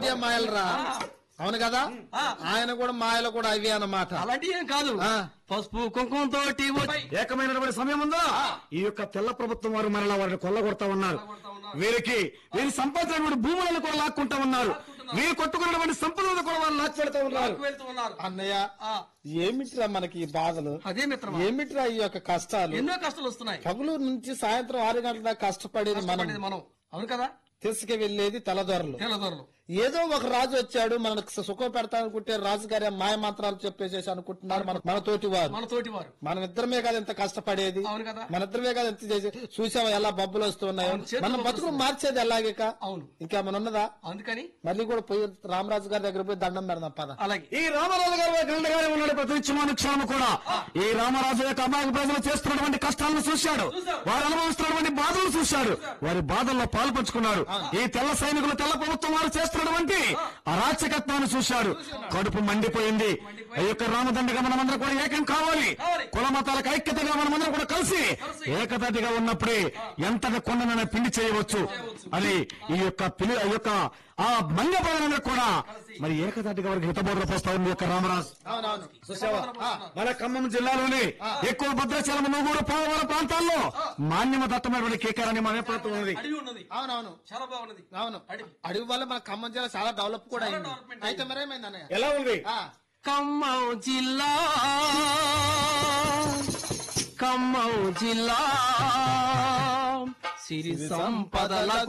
అదే మాయలరా అవును కదా ఆ. ఆయన కూడా మాయలు కూడా అవే అన్నమాట అలాంటి ఏం కాదు ఆ. పసుపు కుంకుమంతో ఏకమైనటువంటి సమయం ఉందా ఈ యొక్క తెల్ల ప్రభుత్వం వారు మరలా వారిని కొల్లగొడతా ఉన్నారు వీరికి వీరి సంపాదించినటువంటి భూములను కూడా లాక్కుంటా ఉన్నారు వీరు కొట్టుకున్నటువంటి సంపదలను కూడా వాళ్ళు లాక్కెళ్తా ఉన్నారు వెళ్తూ ఉన్నారు అన్నయ్య ఆ, ఏమిట్రా మనకి ఈ బాధలు అదే మిత్రమా ఏమిట్రా ఈ యొక్క కష్టాలు ఎన్నో కష్టాలు వస్తున్నాయి పగులు నుంచి సాయంత్రం ఆరు గంటల దాకా కష్టపడేది మనం కష్టపడేది మనం అవును కదా తీసుకు వెళ్లేది తెల్లదొరలు తెల్లదొరలు ఏదో ఒక రాజు వచ్చాడు మనకు సుఖం పెడతానుకుంటే రాజుగారి మాయ మంత్రాలు చెప్పేసేసి అనుకుంటున్నారు మన మన తోటి వారు మన తోటి వారు మనం ఇద్దరమే కదా ఎంత కష్టపడేది అవును కదా. మన ఇద్దరమే కదా ఎంత చేసి చూసావా ఎలా బబ్బులు వస్తున్నాయో అవును, చేతులు మనం బతుకులు మార్చేది ఎలాగిక అవును ఇంకేమైనా ఉన్నదా అందుకని మళ్ళీ కూడా పోయి రామరాజు గారి దగ్గర పోయి దండం పెడదాం పద అలాగే ఈ రామరాజు గారు గంటగానే ఉన్నాడు ప్రతి క్షణము కూడా ఈ రామరాజు యొక్క అమాయక ప్రజలు చేస్తున్నటువంటి కష్టాలను చూశాడు వారు అనుభవిస్తున్నటువంటి బాధలు చూశాడు వారి బాధల్లో పాలు పంచుకున్నాడు ఈ తెల్ల సైనికులు తెల్ల ప్రభుత్వం వారు చేస్తున్నటువంటి అరాచకత్వాన్ని చూశాడు కడుపు మండిపోయింది ఈ యొక్క రామదండగా మనమందరం కూడా ఏకం కావాలి కావాలి. కుల మతాలకు ఐక్యతగా మనమందరం కూడా కలిసి ఏకతాటిగా ఉన్నప్పుడే ఎంతటి కొండనైనా పిండి చేయవచ్చు అని ఈ యొక్క పిలి ఈ యొక్క ఆ మంగ ప్రజలందరూ కూడా మరి ఏకతాటిగా వారికి హితబోధన పోస్తా ఉంది ఈ యొక్క రామరాజు అవునవును చూసావా మన ఖమ్మం జిల్లాలోని ఎక్కువ భద్రాచలం నూగూరు పోలవరం ప్రాంతాల్లో మాన్యమ దట్టమైనటువంటి కేకారాన్ని మన ప్రాంతం ఉంది అడవి ఉన్నది అవునవును చాలా బాగున్నది అవును అడవి అడవి వల్ల మన ఖమ్మం జిల్లా చాలా డెవలప్ కూడా చాలా అయింది డెవలప్మెంట్ అయితే మరేమైంది అన్నయ్య ఎలా ఉంది ఆ, ఖమ్మం జిల్లా ఖమ్మం జిల్లా సిరి సంపదలకు